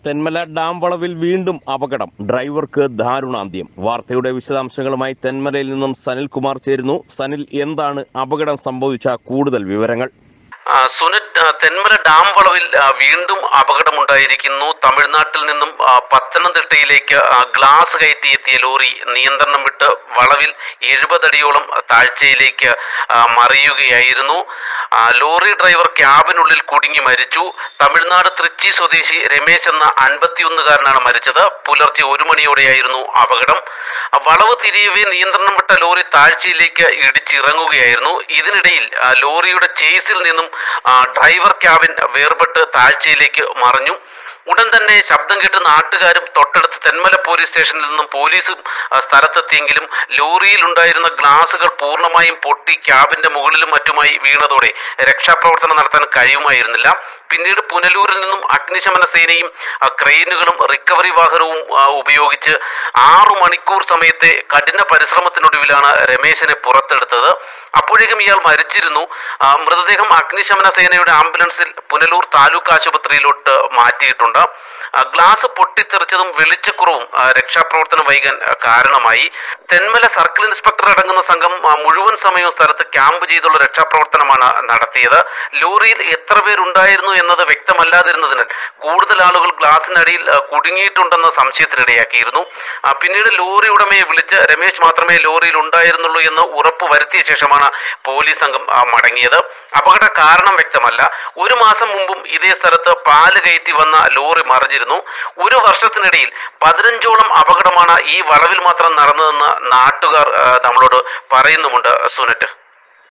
Thenmala dam വളവിൽ വീണ്ടും അപകടം ഡ്രൈവർക്ക് ദാരുണാന്ത്യം വാർത്തയുടെ വിശദാംശങ്ങളുമായി തെന്മലയിൽ നിന്നും സനിൽകുമാർ ചേരുന്നു സനിൽ എന്താണ് അപകടം സംഭവിച്ച കൂടുതൽ വിവരങ്ങൾ ആ, സുനിത് ആ, തെന്മല ഡാം വളവിൽ ആ, വീണ്ടും അപകടമുണ്ടായിരിക്കുന്നു തമിഴ്നാട്ടിൽ നിന്നും ആ, പത്തനംതിട്ടയിലേക്ക് ആ, ഗ്ലാസ് കയറ്റി എത്തിയ ലോറി നിയന്ത്രണം വിട്ട് വളവിൽ എഴുപതടിയോളം താഴ്ചയിലേക്ക് ആ, മറിയുകയായിരുന്നു ആ, ലോറി ഡ്രൈവർ ക്യാബിനുള്ളിൽ കുടുങ്ങി മരിച്ചു തമിഴ്നാട് തൃച്ചി സ്വദേശി രമേശ് എന്ന അൻപത്തിയൊന്നുകാരനാണ് മരിച്ചത് പുലർച്ചെ ഒരു മണിയോടെയായിരുന്നു അപകടം ആ, വളവ് തിരിയവേ നിയന്ത്രണം വിട്ട ലോറി താഴ്ചയിലേക്ക് ഇടിച്ചിറങ്ങുകയായിരുന്നു ഇതിനിടയിൽ ആ, ലോറിയുടെ ചേസിൽ നിന്നും ആ, ഡ്രൈവർ ക്യാബിൻ വേർപെട്ട് താഴ്ചയിലേക്ക് മറിഞ്ഞു ഉടൻ തന്നെ ശബ്ദം കേട്ട് നാട്ടുകാരും തൊട്ടടുത്ത് തെന്മല പോലീസ് സ്റ്റേഷനിൽ നിന്നും പോലീസും ആ, സ്ഥലത്തെത്തിയെങ്കിലും ലോറിയിൽ ഉണ്ടായിരുന്ന ഗ്ലാസുകൾ പൂർണ്ണമായും പൊട്ടി ക്യാബിന്റെ മുകളിലും മറ്റുമായി വീണതോടെ രക്ഷാപ്രവർത്തനം നടത്താൻ കഴിയുമായിരുന്നില്ല പിന്നീട് പുനലൂരിൽ നിന്നും അഗ്നിശമന സേനയും ആ, ക്രെയിനുകളും റിക്കവറി വാഹനവും ആ, ഉപയോഗിച്ച് ആറു മണിക്കൂർ സമയത്തെ കഠിന പരിശ്രമത്തിനൊടുവിലാണ് രമേശിനെ പുറത്തെടുത്തത് അപ്പോഴേക്കും ഇയാൾ മരിച്ചിരുന്നു ആ, മൃതദേഹം അഗ്നിശമന സേനയുടെ ആംബുലൻസിൽ പുനലൂർ താലൂക്ക് ആശുപത്രിയിലോട്ട് മാറ്റിയിട്ടുണ്ട് ആ, ഗ്ലാസ് പൊട്ടിത്തെറിച്ചതും വെളിച്ചക്കുറവും ആ, രക്ഷാപ്രവർത്തനം വൈകാൻ ആ, കാരണമായി തെന്മല സർക്കിൾ ഇൻസ്പെക്ടർ അടങ്ങുന്ന സംഘം ആ, മുഴുവൻ സമയവും സ്ഥലത്ത് ക്യാമ്പ് ചെയ്തുള്ള രക്ഷാപ്രവർത്തനമാണ് നടത്തിയത് ലോറിയിൽ എത്ര പേരുണ്ടായിരുന്നു എന്നത് വ്യക്തമല്ലാതിരുന്നതിനാൽ കൂടുതൽ ആളുകൾ ഗ്ലാസിനടിയിൽ ആ, കുടുങ്ങിയിട്ടുണ്ടെന്ന സംശയത്തിനിടയാക്കിയിരുന്നു ആ, പിന്നീട് ലോറി ഉടമയെ വിളിച്ച് രമേശ് മാത്രമേ ലോറിയിൽ ഉണ്ടായിരുന്നുള്ളൂ എന്ന് ഉറപ്പ് വരുത്തിയ ശേഷമാണ് പോലീസ് സംഘം ആ, മടങ്ങിയത് അപകട കാരണം വ്യക്തമല്ല ഒരു മാസം മുമ്പും ഇതേ സ്ഥലത്ത് പാല് കയറ്റി വന്ന ലോറി മറിഞ്ഞിരുന്നു ഒരു വർഷത്തിനിടയിൽ പതിനഞ്ചോളം അപകടമാണ് ഈ വളവിൽ മാത്രം നടന്നതെന്ന് നാട്ടുകാർ ആ, നമ്മളോട് പറയുന്നുമുണ്ട് സുനറ്റ്